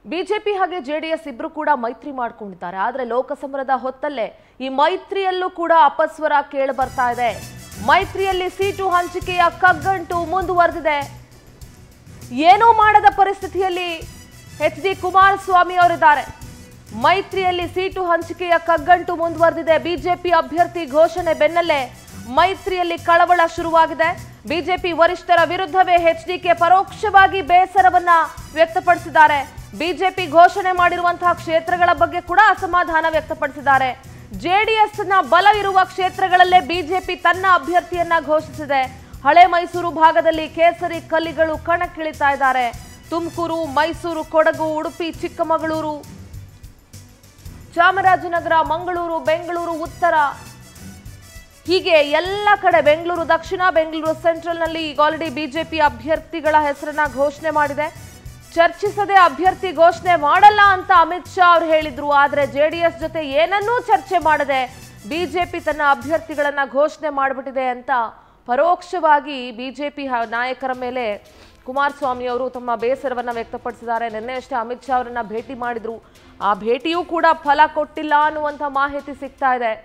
BJP ಹಾಗೆ JDS ಇಬ್ರು ಕೂಡ ಮೈತ್ರಿ ಮಾಡ್ಕೊಂಡಿದ್ದಾರೆ ಆದ್ರೆ ಲೋಕಸಮರದ ಹೊತ್ತಲ್ಲೇ ಈ ಮೈತ್ರಿಯಲ್ಲೂ ಕೂಡ ಅಪಸ್ವರ ಕೇಳಿ ಬರ್ತಾ ಇದೆ ಮೈತ್ರಿಯಲ್ಲಿ ಸೀಟು ಹಂಚಿಕೆಯ ಕಗ್ಗಂಟು ಮುಂದುವರೆದಿದೆ ಏನೂ ಮಾಡದ ಪರಿಸ್ಥಿತಿಯಲ್ಲಿ ಎಚ್ ಡಿ ಕುಮಾರಸ್ವಾಮಿ ಅವರಿದ್ದಾರೆ ಮೈತ್ರಿಯಲ್ಲಿ ಸೀಟು ಹಂಚಿಕೆಯ ಕಗ್ಗಂಟು ಮುಂದುವರೆದಿದೆ ಬಿಜೆಪಿ ಅಭ್ಯರ್ಥಿ ಘೋಷಣೆ ಬೆನ್ನಲ್ಲೇ ಮೈತ್ರಿಯಲ್ಲಿ ಕಳವಳ ಶುರುವಾಗಿದೆ ಬಿಜೆಪಿ ವರಿಷ್ಠರ ವಿರುದ್ಧವೇ ಎಚ್ಡಿಕೆ ಪರೋಕ್ಷವಾಗಿ ಬೇಸರವನ್ನ ವ್ಯಕ್ತಪಡಿಸಿದ್ದಾರೆ ಬಿಜೆಪಿ ಘೋಷಣೆ ಮಾಡಿರುವಂತಹ ಕ್ಷೇತ್ರಗಳ ಬಗ್ಗೆ ಕೂಡ ಅಸಮಾಧಾನ ವ್ಯಕ್ತಪಡಿಸಿದ್ದಾರೆ ಜೆಡಿಎಸ್ನ ಬಲ ಇರುವ ಕ್ಷೇತ್ರಗಳಲ್ಲೇ ಬಿಜೆಪಿ ತನ್ನ ಅಭ್ಯರ್ಥಿಯನ್ನ ಘೋಷಿಸಿದೆ ಹಳೆ ಮೈಸೂರು ಭಾಗದಲ್ಲಿ ಕೇಸರಿ ಕಲ್ಲಿಗಳು ಕಣಕ್ಕಿಳಿತಾ ಇದ್ದಾರೆ ತುಮಕೂರು ಮೈಸೂರು ಕೊಡಗು ಉಡುಪಿ ಚಿಕ್ಕಮಗಳೂರು ಚಾಮರಾಜನಗರ ಮಂಗಳೂರು ಬೆಂಗಳೂರು ಉತ್ತರ ಹೀಗೆ ಎಲ್ಲ ಕಡೆ ಬೆಂಗಳೂರು ದಕ್ಷಿಣ ಬೆಂಗಳೂರು ಸೆಂಟ್ರಲ್ನಲ್ಲಿ ಈಗ ಆಲ್ರೆಡಿ ಬಿಜೆಪಿ ಅಭ್ಯರ್ಥಿಗಳ ಹೆಸರನ್ನ ಘೋಷಣೆ ಮಾಡಿದೆ ಚರ್ಚಿಸದೆ ಅಭ್ಯರ್ಥಿ ಘೋಷಣೆ ಮಾಡಲ್ಲ ಅಂತ ಅಮಿತ್ ಶಾ ಅವರು ಹೇಳಿದ್ರು ಆದ್ರೆ ಜೆಡಿಎಸ್ ಜೊತೆ ಏನನ್ನೂ ಚರ್ಚೆ ಮಾಡದೆ ಬಿಜೆಪಿ ತನ್ನ ಅಭ್ಯರ್ಥಿಗಳನ್ನ ಘೋಷಣೆ ಮಾಡಿಬಿಟ್ಟಿದೆ ಅಂತ ಪರೋಕ್ಷವಾಗಿ ಬಿಜೆಪಿ ನಾಯಕರ ಮೇಲೆ ಕುಮಾರಸ್ವಾಮಿ ಅವರು ತಮ್ಮ ಬೇಸರವನ್ನ ವ್ಯಕ್ತಪಡಿಸಿದ್ದಾರೆ ನಿನ್ನೆ ಅಷ್ಟೇ ಅಮಿತ್ ಶಾ ಅವರನ್ನ ಭೇಟಿ ಮಾಡಿದ್ರು ಆ ಭೇಟಿಯೂ ಕೂಡ ಫಲ ಕೊಟ್ಟಿಲ್ಲ ಅನ್ನುವಂಥ ಮಾಹಿತಿ ಸಿಗ್ತಾ ಇದೆ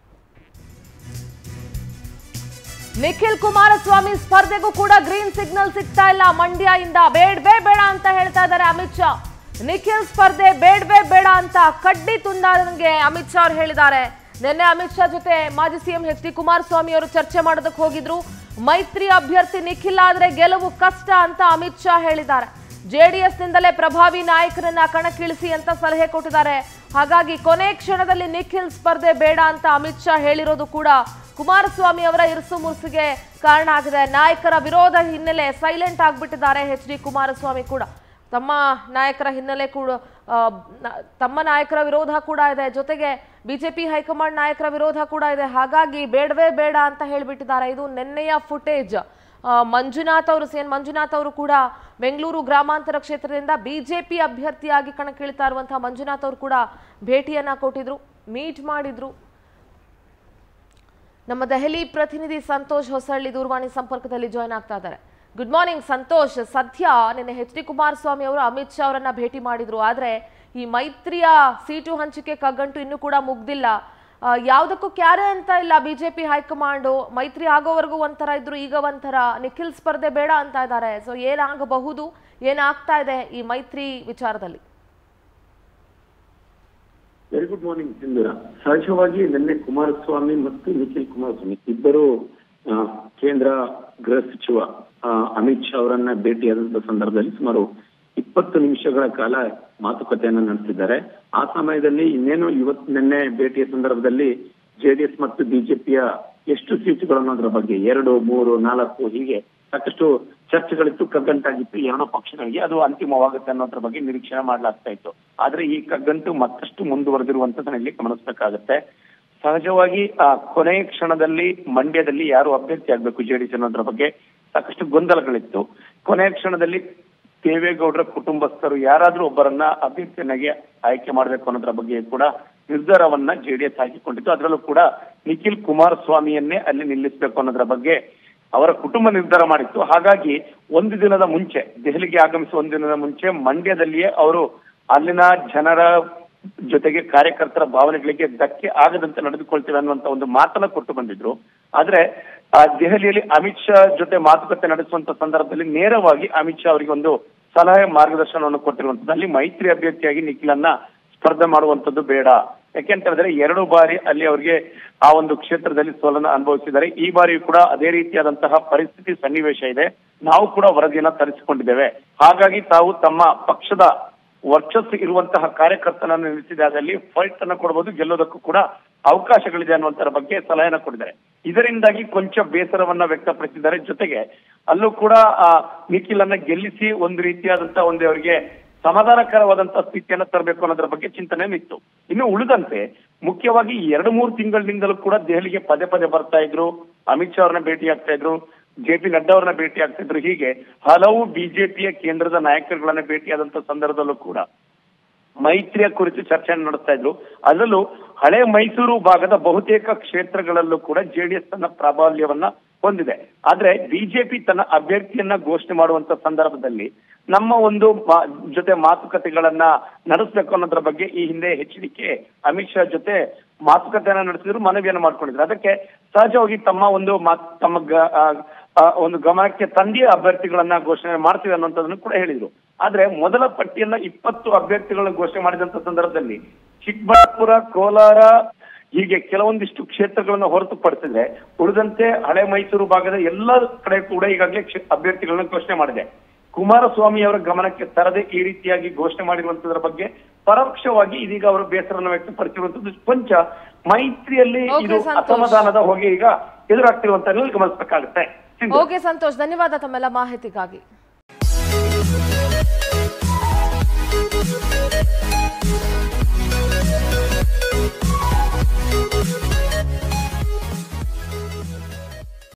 ನಿಖಿಲ್ ಕುಮಾರಸ್ವಾಮಿ ಸ್ಪರ್ಧೆಗೂ ಕೂಡ ಗ್ರೀನ್ ಸಿಗ್ನಲ್ ಸಿಗ್ತಾ ಇಲ್ಲ ಮಂಡ್ಯ ಇಂದ ಬೇಡ್ಬೇ ಬೇಡ ಅಂತ ಹೇಳ್ತಾ ಇದ್ದಾರೆ ಅಮಿತ್ ಶಾ ನಿಖಿಲ್ ಸ್ಪರ್ಧೆ ಬೇಡ್ಬೇ ಬೇಡ ಅಂತ ಕಡ್ಡಿ ತುಂಡಂಗೆ ಅಮಿತ್ ಶಾ ಅವರು ಹೇಳಿದ್ದಾರೆ ನಿನ್ನೆ ಅಮಿತ್ ಶಾ ಜೊತೆ ಮಾಜಿ ಸಿಎಂ ಎಚ್ ಡಿ ಕುಮಾರಸ್ವಾಮಿ ಅವರು ಚರ್ಚೆ ಮಾಡೋದಕ್ಕೆ ಹೋಗಿದ್ರು ಮೈತ್ರಿ ಅಭ್ಯರ್ಥಿ ನಿಖಿಲ್ ಆದ್ರೆ ಗೆಲುವು ಕಷ್ಟ ಅಂತ ಅಮಿತ್ ಶಾ ಹೇಳಿದ್ದಾರೆ ಜೆಡಿಎಸ್ ನಿಂದಲೇ ಪ್ರಭಾವಿ ನಾಯಕರನ್ನ ಕಣಕ್ಕಿಳಿಸಿ ಅಂತ ಸಲಹೆ ಕೊಟ್ಟಿದ್ದಾರೆ ಹಾಗಾಗಿ ಕೊನೆ ಕ್ಷಣದಲ್ಲಿ ನಿಖಿಲ್ ಸ್ಪರ್ಧೆ ಬೇಡ ಅಂತ ಅಮಿತ್ ಶಾ ಹೇಳಿರೋದು ಕೂಡ ಕುಮಾರಸ್ವಾಮಿ ಅವರ ಇರುಸು ಮುರುಸಿಗೆ ಕಾರಣ ಆಗಿದೆ ನಾಯಕರ ವಿರೋಧ ಹಿನ್ನೆಲೆ ಸೈಲೆಂಟ್ ಆಗ್ಬಿಟ್ಟಿದ್ದಾರೆ ಎಚ್ ಡಿ ಕುಮಾರಸ್ವಾಮಿ ಕೂಡ ತಮ್ಮ ನಾಯಕರ ಹಿನ್ನೆಲೆ ಕೂಡ ಆ, ನ- ತಮ್ಮ ನಾಯಕರ ವಿರೋಧ ಕೂಡ ಇದೆ ಜೊತೆಗೆ ಬಿಜೆಪಿ ಹೈಕಮಾಂಡ್ ನಾಯಕರ ವಿರೋಧ ಕೂಡ ಇದೆ ಹಾಗಾಗಿ ಬೇಡವೇ ಬೇಡ ಅಂತ ಹೇಳ್ಬಿಟ್ಟಿದ್ದಾರೆ ಇದು ನಿನ್ನೆಯ ಫುಟೇಜ್ ಮಂಜುನಾಥ್ ಅವರು ಸಿ ಎನ್ ಮಂಜುನಾಥ್ ಅವರು ಕೂಡ ಬೆಂಗಳೂರು ಗ್ರಾಮಾಂತರ ಕ್ಷೇತ್ರದಿಂದ ಬಿಜೆಪಿ ಅಭ್ಯರ್ಥಿಯಾಗಿ ಕಣಕ್ಕಿಳಿತಾ ಇರುವಂತಹ ಮಂಜುನಾಥ್ ಅವರು ಕೂಡ ಭೇಟಿಯನ್ನ ಕೊಟ್ಟಿದ್ರು ಮೀಟ್ ಮಾಡಿದ್ರು ನಮ್ಮ ದೆಹಲಿ ಪ್ರತಿನಿಧಿ ಸಂತೋಷ್ ಹೊಸಳ್ಳಿ ದೂರವಾಣಿ ಸಂಪರ್ಕದಲ್ಲಿ ಜಾಯ್ನ್ ಆಗ್ತಾ ಇದ್ದಾರೆ ಗುಡ್ ಮಾರ್ನಿಂಗ್ ಸಂತೋಷ್ ಸದ್ಯ ನಿನ್ನೆ ಎಚ್ ಡಿ ಕುಮಾರಸ್ವಾಮಿ ಅವರು ಅಮಿತ್ ಶಾ ಅವರನ್ನ ಭೇಟಿ ಮಾಡಿದ್ರು ಆದ್ರೆ ಈ ಮೈತ್ರಿಯ ಸೀಟು ಹಂಚಿಕೆ ಕಗ್ಗಂಟು ಇನ್ನೂ ಕೂಡ ಮುಗ್ದಿಲ್ಲ ಆ, ಯಾವ್ದಕ್ಕೂ ಕ್ಯಾರೆ ಅಂತ ಇಲ್ಲ ಬಿಜೆಪಿ ಹೈಕಮಾಂಡು ಮೈತ್ರಿ ಆಗೋವರೆಗೂ ಒಂಥರ ಇದ್ರು ಈಗ ಒಂಥರ ನಿಖಿಲ್ ಸ್ಪರ್ಧೆ ಬೇಡ ಅಂತ ಇದ್ದಾರೆ ಸೊ ಏನಾಗಬಹುದು ಏನಾಗ್ತಾ ಇದೆ ಈ ಮೈತ್ರಿ ವಿಚಾರದಲ್ಲಿ ವೆರಿ ಗುಡ್ ಮಾರ್ನಿಂಗ್ ಸಿಂಧೂರ ಸಹಜವಾಗಿ ನಿನ್ನೆ ಕುಮಾರಸ್ವಾಮಿ ಮತ್ತು ನಿಖಿಲ್ ಕುಮಾರಸ್ವಾಮಿ ಇಬ್ಬರು ಆ, ಕೇಂದ್ರ ಗೃಹ ಸಚಿವ ಆ, ಅಮಿತ್ ಶಾ ಅವರನ್ನ ಭೇಟಿಯಾದಂತ ಸಂದರ್ಭದಲ್ಲಿ ಸುಮಾರು ಇಪ್ಪತ್ತು ನಿಮಿಷಗಳ ಕಾಲ ಮಾತುಕತೆಯನ್ನ ನಡೆಸಿದ್ದಾರೆ ಆ ಸಮಯದಲ್ಲಿ ಇನ್ನೇನು ಇವತ್ತು ನಿನ್ನೆ ಭೇಟಿಯ ಸಂದರ್ಭದಲ್ಲಿ ಜೆಡಿಎಸ್ ಮತ್ತು ಬಿಜೆಪಿಯ ಎಷ್ಟು ಸೀಟುಗಳು ಅನ್ನೋದ್ರ ಬಗ್ಗೆ ಎರಡು ಮೂರು ನಾಲ್ಕು ಹೀಗೆ ಸಾಕಷ್ಟು ಚರ್ಚೆಗಳಿತ್ತು ಕಗ್ಗಂಟಾಗಿತ್ತು ಎರಡೂ ಪಕ್ಷಗಳಿಗೆ ಅದು ಅಂತಿಮವಾಗುತ್ತೆ ಅನ್ನೋದ್ರ ಬಗ್ಗೆ ನಿರೀಕ್ಷಣೆ ಮಾಡಲಾಗ್ತಾ ಇತ್ತು ಆದ್ರೆ ಈ ಕಗ್ಗಂಟು ಮತ್ತಷ್ಟು ಮುಂದುವರೆದಿರುವಂತದನ್ನ ಇಲ್ಲಿ ಗಮನಿಸಬೇಕಾಗತ್ತೆ ಸಹಜವಾಗಿ ಆ ಕೊನೆಯ ಕ್ಷಣದಲ್ಲಿ ಮಂಡ್ಯದಲ್ಲಿ ಯಾರು ಅಭ್ಯರ್ಥಿ ಆಗ್ಬೇಕು ಜೆಡಿಎಸ್ ಅನ್ನೋದ್ರ ಬಗ್ಗೆ ಸಾಕಷ್ಟು ಗೊಂದಲಗಳಿತ್ತು ಕೊನೆಯ ಕ್ಷಣದಲ್ಲಿ ದೇವೇಗೌಡರ ಕುಟುಂಬಸ್ಥರು ಯಾರಾದ್ರೂ ಒಬ್ಬರನ್ನ ಅಭ್ಯರ್ಥಿಯನ್ನಾಗಿ ಆಯ್ಕೆ ಮಾಡಬೇಕು ಅನ್ನೋದ್ರ ಬಗ್ಗೆ ಕೂಡ ನಿರ್ಧಾರವನ್ನ ಜೆಡಿಎಸ್ ಹಾಕಿಕೊಂಡಿತ್ತು ಅದರಲ್ಲೂ ಕೂಡ ನಿಖಿಲ್ ಕುಮಾರಸ್ವಾಮಿಯನ್ನೇ ಅಲ್ಲಿ ನಿಲ್ಲಿಸಬೇಕು ಅನ್ನೋದ್ರ ಬಗ್ಗೆ ಅವರ ಕುಟುಂಬ ನಿರ್ಧಾರ ಮಾಡಿತ್ತು ಹಾಗಾಗಿ ಒಂದು ದಿನದ ಮುಂಚೆ ದೆಹಲಿಗೆ ಆಗಮಿಸುವ ಒಂದು ದಿನದ ಮುಂಚೆ ಮಂಡ್ಯದಲ್ಲಿಯೇ ಅವರು ಅಲ್ಲಿನ ಜನರ ಜೊತೆಗೆ ಕಾರ್ಯಕರ್ತರ ಭಾವನೆಗಳಿಗೆ ಧಕ್ಕೆ ಆಗದಂತೆ ನಡೆದುಕೊಳ್ತೇವೆ ಅನ್ನುವಂತ ಒಂದು ಮಾತನ್ನ ಕೊಟ್ಟು ಬಂದಿದ್ರು ಆದ್ರೆ ಆ ದೆಹಲಿಯಲ್ಲಿ ಅಮಿತ್ ಶಾ ಜೊತೆ ಮಾತುಕತೆ ನಡೆಸುವಂತ ಸಂದರ್ಭದಲ್ಲಿ ನೇರವಾಗಿ ಅಮಿತ್ ಶಾ ಅವರಿಗೆ ಒಂದು ಸಲಹೆ ಮಾರ್ಗದರ್ಶನವನ್ನು ಕೊಟ್ಟಿರುವಂತದ್ದು ಅಲ್ಲಿ ಮೈತ್ರಿ ಅಭ್ಯರ್ಥಿಯಾಗಿ ನಿಖಿಲನ್ನ ಸ್ಪರ್ಧೆ ಮಾಡುವಂತದ್ದು ಬೇಡ ಯಾಕೆಂತ ಹೇಳಿದ್ರೆ ಎರಡು ಬಾರಿ ಅಲ್ಲಿ ಅವರಿಗೆ ಆ ಒಂದು ಕ್ಷೇತ್ರದಲ್ಲಿ ಸೋಲನ್ನ ಅನುಭವಿಸಿದ್ದಾರೆ ಈ ಬಾರಿಯೂ ಕೂಡ ಅದೇ ರೀತಿಯಾದಂತಹ ಪರಿಸ್ಥಿತಿ ಸನ್ನಿವೇಶ ಇದೆ ನಾವು ಕೂಡ ವರದಿಯನ್ನ ತರಿಸಿಕೊಂಡಿದ್ದೇವೆ ಹಾಗಾಗಿ ತಾವು ತಮ್ಮ ಪಕ್ಷದ ವರ್ಚಸ್ಸು ಇರುವಂತಹ ಕಾರ್ಯಕರ್ತನನ್ನು ನಿಲ್ಲಿಸಿದಾದಲ್ಲಿ ಫೈಟ್ ಅನ್ನ ಕೊಡಬಹುದು ಗೆಲ್ಲೋದಕ್ಕೂ ಕೂಡ ಅವಕಾಶಗಳಿದೆ ಅನ್ನುವಂತರ ಬಗ್ಗೆ ಸಲಹೆನ ಕೊಟ್ಟಿದ್ದಾರೆ ಇದರಿಂದಾಗಿ ಕೊಂಚ ಬೇಸರವನ್ನ ವ್ಯಕ್ತಪಡಿಸಿದ್ದಾರೆ ಜೊತೆಗೆ ಅಲ್ಲೂ ಕೂಡ ಆ ನಿಖಿಲ್ ಅನ್ನ ಗೆಲ್ಲಿಸಿ ಒಂದು ರೀತಿಯಾದಂತಹ ಒಂದು ಅವರಿಗೆ ಸಮಾಧಾನಕರವಾದಂತಹ ಸ್ಥಿತಿಯನ್ನ ತರಬೇಕು ಅನ್ನೋದ್ರ ಬಗ್ಗೆ ಚಿಂತನೆ ಇತ್ತು ಇನ್ನು ಉಳಿದಂತೆ ಮುಖ್ಯವಾಗಿ ಎರಡು ಮೂರು ತಿಂಗಳಿನಿಂದಲೂ ಕೂಡ ದೆಹಲಿಗೆ ಪದೇ ಪದೇ ಬರ್ತಾ ಇದ್ರು ಅಮಿತ್ ಶಾ ಅವ್ರನ್ನ ಭೇಟಿ ಆಗ್ತಾ ಇದ್ರು ಜೆ ಪಿ ನಡ್ಡಾ ಅವ್ರನ್ನ ಭೇಟಿ ಆಗ್ತಾ ಇದ್ರು ಹೀಗೆ ಹಲವು ಬಿಜೆಪಿಯ ಕೇಂದ್ರದ ನಾಯಕರುಗಳನ್ನ ಭೇಟಿಯಾದಂತ ಸಂದರ್ಭದಲ್ಲೂ ಕೂಡ ಮೈತ್ರಿಯ ಕುರಿತು ಚರ್ಚೆಯನ್ನು ನಡೆಸ್ತಾ ಇದ್ರು ಅದರಲ್ಲೂ ಹಳೆ ಮೈಸೂರು ಭಾಗದ ಬಹುತೇಕ ಕ್ಷೇತ್ರಗಳಲ್ಲೂ ಕೂಡ ಜೆಡಿಎಸ್ ತನ್ನ ಪ್ರಾಬಲ್ಯವನ್ನ ಹೊಂದಿದೆ ಆದ್ರೆ ಬಿಜೆಪಿ ತನ್ನ ಅಭ್ಯರ್ಥಿಯನ್ನ ಘೋಷಣೆ ಮಾಡುವಂತ ಸಂದರ್ಭದಲ್ಲಿ ನಮ್ಮ ಒಂದು ಮಾ- ಜೊತೆ ಮಾತುಕತೆಗಳನ್ನ ನಡೆಸಬೇಕು ಅನ್ನೋದ್ರ ಬಗ್ಗೆ ಈ ಹಿಂದೆ H D K Amit Shah ಜೊತೆ ಮಾತುಕತೆಯನ್ನ ನಡೆಸಿದ್ರು ಮನವಿಯನ್ನ ಮಾಡ್ಕೊಂಡಿದ್ರು ಅದಕ್ಕೆ ಸಹಜವಾಗಿ ತಮ್ಮ ಒಂದು ಮಾತ್ ತಮ್ಮ ಗ- ಆ, ಆ, ಒಂದು ಗಮನಕ್ಕೆ ತಂದೆಯ ಅಭ್ಯರ್ಥಿಗಳನ್ನ ಘೋಷಣೆ ಮಾಡ್ತೀವಿ ಅನ್ನೋಂಥದ್ದನ್ನು ಕೂಡ ಹೇಳಿದ್ರು ಆದ್ರೆ ಮೊದಲ ಪಟ್ಟಿಯನ್ನ ಇಪ್ಪತ್ತು ಅಭ್ಯರ್ಥಿಗಳನ್ನ ಘೋಷಣೆ ಮಾಡಿದಂತ ಸಂದರ್ಭದಲ್ಲಿ ಚಿಕ್ಕಬಳ್ಳಾಪುರ ಕೋಲಾರ ಹೀಗೆ ಕೆಲವೊಂದಿಷ್ಟು ಕ್ಷೇತ್ರಗಳನ್ನು ಹೊರತುಪಡಿಸಿದ್ರೆ ಉಳಿದಂತೆ ಹಳೆ ಮೈಸೂರು ಭಾಗದ ಎಲ್ಲ ಕಡೆ ಕೂಡ ಈಗಾಗಲೇ ಕ್ಷೇ- ಅಭ್ಯರ್ಥಿಗಳನ್ನ ಘೋಷಣೆ ಮಾಡಿದೆ ಕುಮಾರಸ್ವಾಮಿ ಅವರ ಗಮನಕ್ಕೆ ತರದೆ ಈ ರೀತಿಯಾಗಿ ಘೋಷಣೆ ಮಾಡಿರುವಂತದ್ರ ಬಗ್ಗೆ ಪರೋಕ್ಷವಾಗಿ ಇದೀಗ ಅವರು ಬೇಸರವನ್ನು ವ್ಯಕ್ತಪಡಿಸಿರುವಂತದ್ದು ಕೊಂಚ ಮೈತ್ರಿಯಲ್ಲಿ Okay, ಇದು ಸಂತೋಷ್. ಅಸಮಾಧಾನದ ಹೊಗೆ ಈಗ ಎದುರಾಗ್ತಿರುವಂತ ಗಮನಿಸಬೇಕಾಗುತ್ತೆ ಸಿಂಧು. ಓಕೆ ಸಂತೋಷ್ ಧನ್ಯವಾದ ತಮ್ಮೆಲ್ಲ ಮಾಹಿತಿಗಾಗಿ